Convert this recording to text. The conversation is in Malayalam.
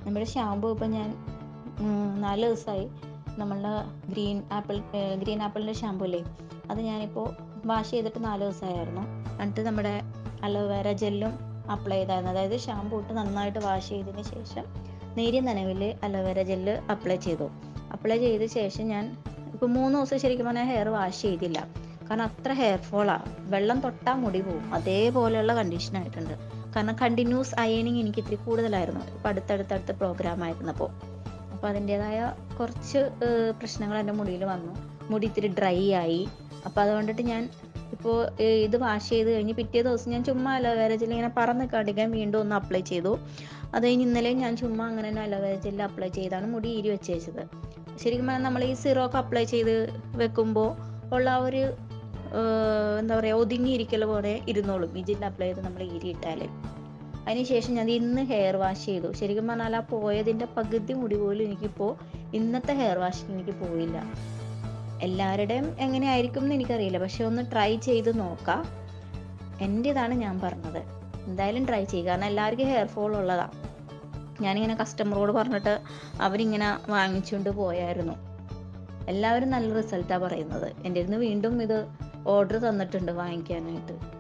നമ്മുടെ ഷാമ്പു ഇപ്പം ഞാൻ ഉം, നാല് ദിവസമായി നമ്മളുടെ ഗ്രീൻ ആപ്പിൾ ഗ്രീൻ ആപ്പിളിൻ്റെ ഷാമ്പു അല്ലേ അത് ഞാനിപ്പോൾ വാഷ് ചെയ്തിട്ട് നാല് ദിവസമായിരുന്നു എന്നിട്ട് നമ്മുടെ അലോവേര ജെല്ലും അപ്ലൈ ചെയ്തായിരുന്നു അതായത് ഷാമ്പു ഇട്ട് നന്നായിട്ട് വാഷ് ചെയ്തതിന് ശേഷം നേരിയ നനവിൽ അലോവേര ജെല്ല് അപ്ലൈ ചെയ്തു അപ്ലൈ ചെയ്ത ശേഷം ഞാൻ ഇപ്പോൾ മൂന്ന് ദിവസം ശരിക്കും പറഞ്ഞാൽ ഹെയർ വാഷ് ചെയ്തില്ല കാരണം അത്ര ഹെയർ ഫോളാണ് വെള്ളം തൊട്ടാൽ മുടി പോവും അതേപോലെയുള്ള കണ്ടീഷൻ ആയിട്ടുണ്ട് കാരണം കണ്ടിന്യൂസ് അയണിങ് എനിക്ക് ഇത്തിരി കൂടുതലായിരുന്നു ഇപ്പം അടുത്തടുത്തടുത്ത പ്രോഗ്രാം ആയിരുന്നപ്പോൾ അപ്പോൾ അതിൻ്റെതായ കുറച്ച് ഏഹ്, പ്രശ്നങ്ങൾ എൻ്റെ മുടിയിൽ വന്നു മുടി ഇത്തിരി ഡ്രൈ ആയി അപ്പോൾ അതുകൊണ്ടിട്ട് ഞാൻ ഇപ്പോൾ ഇത് വാഷ് ചെയ്ത് കഴിഞ്ഞ് പിറ്റേ ദിവസം ഞാൻ ചുമ്മാ അലോവേര ജെൽ ഇങ്ങനെ പറന്ന് കാണിക്കാൻ വീണ്ടും ഒന്ന് അപ്ലൈ ചെയ്തു അത് കഴിഞ്ഞ് ഇന്നലെ ഞാൻ ചുമ്മാ അങ്ങനെ തന്നെ അലോവേര ജെൽ അപ്ലൈ ചെയ്താണ് മുടി ഈരി വെച്ചേച്ചത് ശരിക്കും പറഞ്ഞാൽ നമ്മൾ ഈ സിറോക്ക് അപ്ലൈ ചെയ്ത് വെക്കുമ്പോൾ ഉള്ള ആ ഒരു ഏഹ്, എന്താ പറയുക ഒതുങ്ങിയിരിക്കൽ പോലെ ഇരുന്നോളും ഈ ജെൽ അപ്ലൈ ചെയ്ത് നമ്മൾ ഈരിയിട്ടാൽ അതിനുശേഷം ഞാൻ ഇന്ന് ഹെയർ വാഷ് ചെയ്തു ശരിക്കും പറഞ്ഞാൽ ആ പോയതിൻ്റെ പകുതി മുടി പോലും എനിക്കിപ്പോൾ ഇന്നത്തെ ഹെയർ വാഷിന് എനിക്ക് പോയില്ല എല്ലാവരുടെയും എങ്ങനെയായിരിക്കും എന്ന് എനിക്കറിയില്ല പക്ഷെ ഒന്ന് ട്രൈ ചെയ്ത് നോക്കാം എൻ്റെതാണ് ഞാൻ പറഞ്ഞത് എന്തായാലും ട്രൈ ചെയ്യുക കാരണം എല്ലാവർക്കും ഹെയർ ഫോൾ ഉള്ളതാണ് ഞാനിങ്ങനെ കസ്റ്റമറോട് പറഞ്ഞിട്ട് അവരിങ്ങനെ വാങ്ങിച്ചുകൊണ്ട് പോയായിരുന്നു എല്ലാവരും നല്ല റിസൾട്ടാണ് പറയുന്നത് എൻ്റെ അടുത്ത് വീണ്ടും ഇത് ഓർഡർ തന്നിട്ടുണ്ട് വാങ്ങിക്കാനായിട്ട്